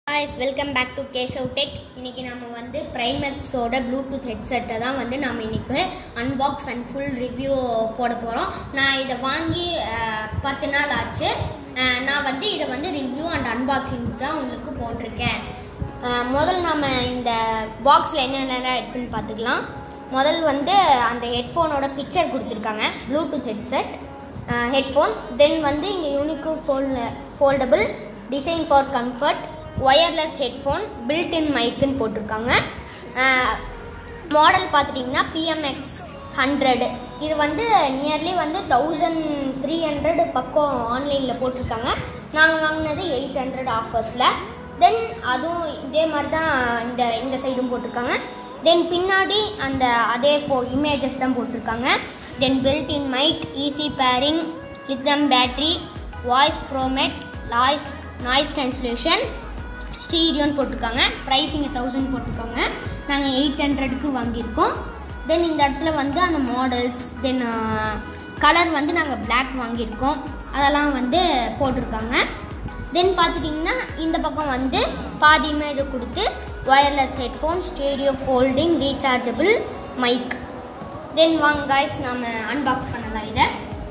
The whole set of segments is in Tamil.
guys welcome back to Keshav tech இன்னைக்கு நம்ம வந்து ப்ரைமெக்ஸோட ப்ளூடூத் ஹெட்செட்டை தான் வந்து நம்ம இன்னைக்கு அன்பாக்ஸ் அண்ட் ஃபுல் ரிவ்யூ போட போகிறோம் நான் இதை வாங்கி அஹ், பத்து நாள் ஆச்சு அஹ், நான் வந்து இதை வந்து ரிவ்யூ அண்ட் அன்பாக்சிங் தான் உங்களுக்கு போட்டிருக்கேன் அஹ், முதல் நம்ம இந்த பாக்ஸில் என்னென்னலாம் இருக்குன்னு பார்த்துக்கலாம் முதல் வந்து அந்த ஹெட்ஃபோனோட பிக்சர் கொடுத்துருக்காங்க ப்ளூடூத் ஹெட்செட் ஹெட்ஃபோன் தென் வந்து இங்கே unique fol foldable design for comfort wireless headphone built in மைக்குன்னு போட்டிருக்காங்க மாடல் பார்த்துட்டிங்கன்னா பிஎம்எக்ஸ் ஹண்ட்ரடு இது வந்து நியர்லி வந்து தௌசண்ட் த்ரீ ஹண்ட்ரட் பக்கம் ஆன்லைனில் போட்டிருக்காங்க நாங்கள் வாங்கினது எயிட் ஹண்ட்ரட் ஆஃபர்ஸில் தென் அதுவும் இதே மாதிரி தான் இந்த இந்த சைடும் போட்டிருக்காங்க தென் பின்னாடி அந்த அதே ஃபோ இமேஜஸ் தான் போட்டிருக்காங்க then built in mic easy pairing lithium battery voice prompt noise noise cancellation ஸ்டீரியோன்னு போட்டிருக்காங்க ப்ரைஸிங்க தௌசண்ட் போட்டிருக்காங்க நாங்கள் எயிட் ஹண்ட்ரடுக்கு வாங்கியிருக்கோம் தென் இந்த இடத்துல வந்து அந்த மாடல்ஸ் தென் கலர் வந்து நாங்கள் Black வாங்கியிருக்கோம் அதெல்லாம் வந்து போட்டிருக்காங்க தென் பார்த்துட்டிங்கன்னா இந்த பக்கம் வந்து பாதி இமேஜ் கொடுத்து wireless headphone stereo folding rechargeable mic then வாங்க காய்ஸ் நாம அன்பாக்ஸ் பண்ணலாம் இதை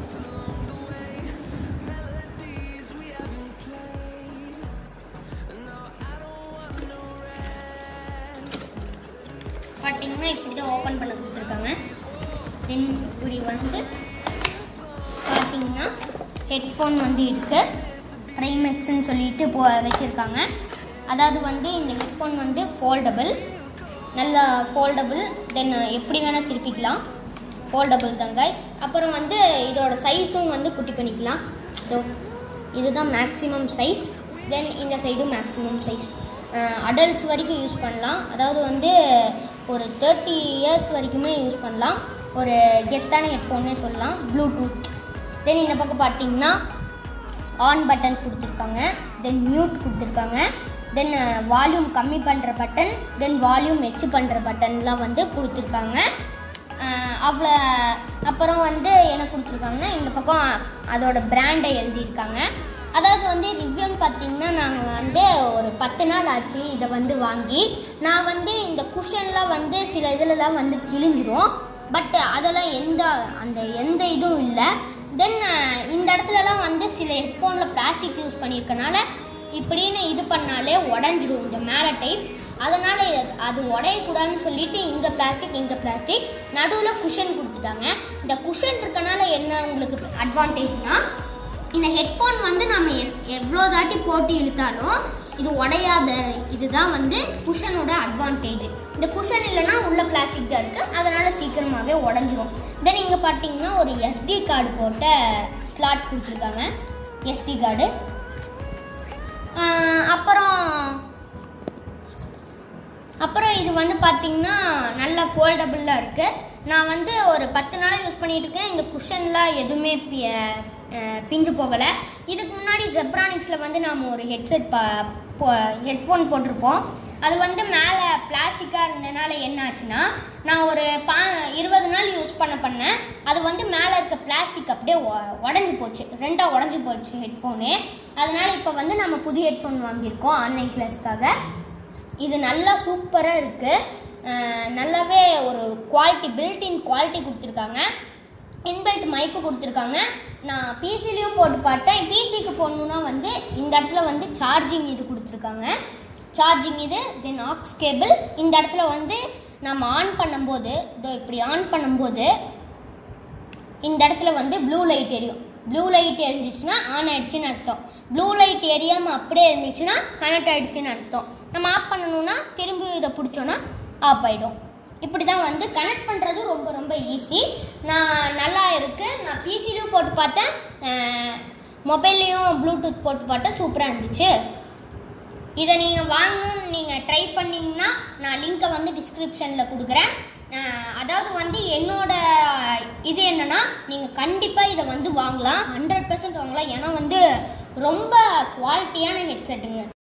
பார்த்தீங்கன்னா இப்படி தான் ஓப்பன் பண்ண கொடுத்துருக்காங்க தென் இப்படி வந்து பார்த்தீங்கன்னா ஹெட்ஃபோன் வந்து இருக்கு ப்ரைமெக்ஸ்ன்னு சொல்லிட்டு போ வச்சுருக்காங்க அதாவது வந்து இந்த ஹெட்ஃபோன் வந்து ஃபோல்டபுள் நல்ல ஃபோல்டபுள் தென் எப்படி வேணால் திருப்பிக்கலாம் ஃபோல்டபுள் தான் கைஸ் அப்புறம் வந்து இதோட சைஸும் வந்து குட்டி பண்ணிக்கலாம் இதோ இதுதான் மேக்ஸிமம் சைஸ் தென் இந்த சைடும் மேக்ஸிமம் சைஸ் அடல்ட்ஸ் வரைக்கும் யூஸ் பண்ணலாம் அதாவது வந்து ஒரு தேர்ட்டி இயர்ஸ் வரைக்குமே யூஸ் பண்ணலாம் ஒரு கெத்தான ஹெட்ஃபோன்னே சொல்லலாம் ப்ளூடூத் தென் இந்த பக்கம் பார்த்தீங்கன்னா ஆன் பட்டன் கொடுத்துருக்காங்க தென் மியூட் கொடுத்துருக்காங்க தென் வால்யூம் கம்மி பண்ணுற பட்டன் தென் வால்யூம் வச்சு பண்ணுற பட்டன்லாம் வந்து கொடுத்துருக்காங்க அவ்வளோ அப்புறம் வந்து என்ன கொடுத்துருக்காங்கன்னா இந்த பக்கம் அதோட பிராண்டை எழுதியிருக்காங்க அதாவது வந்து ரிவ்யூன்னு பார்த்தீங்கன்னா நாங்கள் வந்து ஒரு பத்து நாள் ஆச்சு இதை வந்து வாங்கி நான் வந்து இந்த குஷன்லாம் வந்து சில இதுலலாம் வந்து கிழிஞ்சிரும் பட் அதெல்லாம் எந்த அந்த எந்த இதுவும் இல்லை தென் இந்த இடத்துலலாம் வந்து சில ஹெட்ஃபோனில் பிளாஸ்டிக் யூஸ் பண்ணியிருக்கனால இப்படின்னு இது பண்ணாலே உடஞ்சிரும் இந்த மேலே டைப் அதனால் அது உடையக்கூடாதுன்னு சொல்லிட்டு இந்த பிளாஸ்டிக் இந்த பிளாஸ்டிக் நடுவில் குஷன் கொடுத்துட்டாங்க இந்த குஷன் இருக்கனால என்ன உங்களுக்கு அட்வான்டேஜ்னா இந்த ஹெட்ஃபோன் வந்து நம்ம எவ்- எவ்வளோ தாட்டி போட்டு இழுத்தாலும் இது உடையாத இதுதான் வந்து குஷனோட அட்வான்டேஜ் இந்த குஷன் இல்லைன்னா உள்ள பிளாஸ்டிக் தான் இருக்குது அதனால் சீக்கிரமாகவே உடஞ்சிரும் தென் இங்கே பார்த்தீங்கன்னா ஒரு எஸ்டி கார்டு போட்ட ஸ்லாட் கொடுத்துருக்காங்க எஸ்டி கார்டு அப்புறம் அப்புறம் இது வந்து பார்த்தீங்கன்னா நல்ல ஃபோல்டபுளாக இருக்குது நான் வந்து ஒரு பத்து நாளாக யூஸ் பண்ணிட்டு இருக்கேன் இந்த குஷன்லாம் எதுவுமே பி- அஹ் பிஞ்சு போகலை இதுக்கு முன்னாடி ஜெப்ரானிக்ஸில் வந்து நாம் ஒரு ஹெட்செட் ப ஹெட்ஃபோன் போட்டிருப்போம் அது வந்து மேலே பிளாஸ்டிக்காக இருந்தனால என்ன ஆச்சுன்னா நான் ஒரு பா இருபது நாள் யூஸ் பண்ண பண்ணேன் அது வந்து மேலே இருக்க பிளாஸ்டிக் அப்படியே உ- உடஞ்சி போச்சு ரெண்டாக உடஞ்சி போச்சு ஹெட்ஃபோனு அதனால இப்போ வந்து நம்ம புது ஹெட்ஃபோன் வாங்கியிருக்கோம் ஆன்லைன் கிளாஸ்க்காக இது நல்லா சூப்பராக இருக்குது நல்லாவே ஒரு குவாலிட்டி பில்ட்-இன் குவாலிட்டி கொடுத்துருக்காங்க இன்பில்ட் மைக்கு கொடுத்துருக்காங்க நான் பிசிலையும் போட்டு பார்த்தேன் பிசிக்கு போடணுன்னா வந்து இந்த இடத்துல வந்து சார்ஜிங் இது கொடுத்துருக்காங்க சார்ஜிங் இது தென் ஆக்ஸ் கேபிள் இந்த இடத்துல வந்து நம்ம ஆன் பண்ணும்போது இதோ இப்படி ஆன் பண்ணும்போது இந்த இடத்துல வந்து ப்ளூ லைட் எரியும் ப்ளூ லைட் எரிஞ்சிச்சுன்னா ஆன் ஆயிடுச்சுன்னு அர்த்தம் ப்ளூ லைட் எரியாமல் அப்படியே இருந்துச்சுன்னா கனெக்ட் ஆயிடுச்சுன்னு அர்த்தம் நம்ம ஆஃப் பண்ணணும்னா திரும்பி இதை பிடிச்சோன்னா ஆஃப் ஆகிடும் இப்படி தான் வந்து கனெக்ட் பண்ணுறது ரொம்ப ரொம்ப ஈஸி நான் நல்லா இருக்குது நான் பிசிலையும் போட்டு பார்த்தேன் மொபைல்லையும் ப்ளூடூத் போட்டு பார்த்தேன் சூப்பராக இருந்துச்சு இதை நீங்கள் வாங்கணும்னு நீங்கள் ட்ரை பண்ணீங்கன்னா நான் லிங்க்கை வந்து டிஸ்கிரிப்ஷனில் கொடுக்குறேன் அஹ் அதாவது வந்து என்னோட இது என்னன்னா நீங்கள் கண்டிப்பாக இதை வந்து வாங்கலாம் ஹண்ட்ரட் பர்சன்ட் வாங்கலாம் ஏன்னா வந்து ரொம்ப குவாலிட்டியான ஹெட்செட்டுங்க